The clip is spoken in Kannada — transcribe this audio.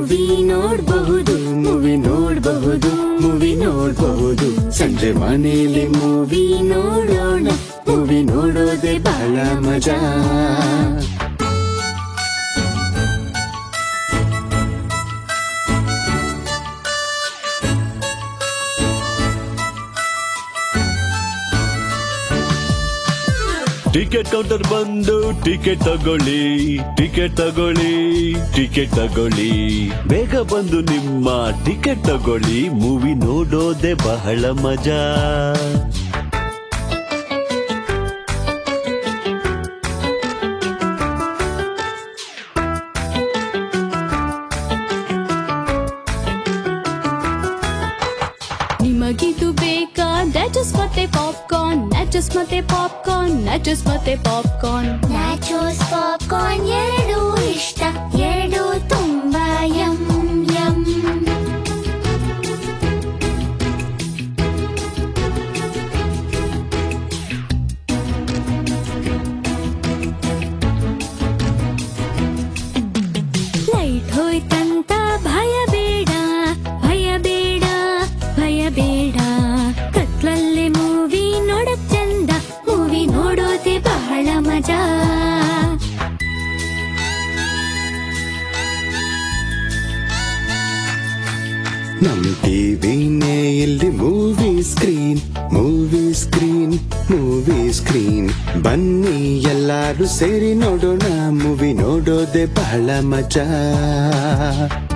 ಮೂವಿ ನೋಡಬಹುದು ಮೂವಿ ನೋಡಬಹುದು ಮೂವಿ ನೋಡಬಹುದು ಸಂಜೆ ಮನೆಯಲ್ಲಿ ಮೂವಿ ನೋಡೋಣ ಮೂವಿ ನೋಡೋದೇ ಬಹಳ ಮಜಾ ಟಿಕೆಟ್ ಕೌಂಟರ್ ಬಂದು ಟಿಕೆಟ್ ತಗೊಳ್ಳಿ ಟಿಕೆಟ್ ತಗೊಳ್ಳಿ ಟಿಕೆಟ್ ತಗೊಳ್ಳಿ ಬೇಗ ಬಂದು ನಿಮ್ಮ ಟಿಕೆಟ್ ತಗೊಳ್ಳಿ ಮೂವಿ ನೋಡೋದೆ ಬಹಳ ಮಜಾ ನಿಮಗಿದು ಬೇಕಾ ನ್ಯಾಚಸ್ ಮತ್ತೆ ಪಾಪ್ಕಾರ್ನ್ ನ್ಯಾಚಸ್ ಮತ್ತೆ ಪಾಪ್ಕಾರ್ನ್ ನ್ಯಾಚಸ್ ಮತ್ತೆ ಪಾಪ್ಕಾರ್ನ್ ನ್ಯಾಚೋಸ್ ಪಾಪ್ಕಾರ್ನ್ ಎರಡು ಇಷ್ಟ ಎರಡು ತುಂಬಾ ಯಮ್ ಯಮ್ ಲೈಟ್ ಹೋಯ್ತಂತ ಭಯ ಬೇಡ ಭಯ ಬೇಡ ಭಯ ಬೇಡ ಕತ್ಲಲ್ಲಿ ಮೂವಿ ನೋಡಕ್ ಚಂದ ಮೂವಿ ನೋಡೋದೇ ಬಹಳ ಮಜಾ ನಮ್ ಟಿವಿನೇ ಇಲ್ಲಿ movie screen movie screen movie screen ಬನ್ನಿ ಎಲ್ಲಾರು ಸೇರಿ ನೋಡೋಣ ಮೂವಿ ನೋಡೋದೇ ಬಹಳ ಮಜಾ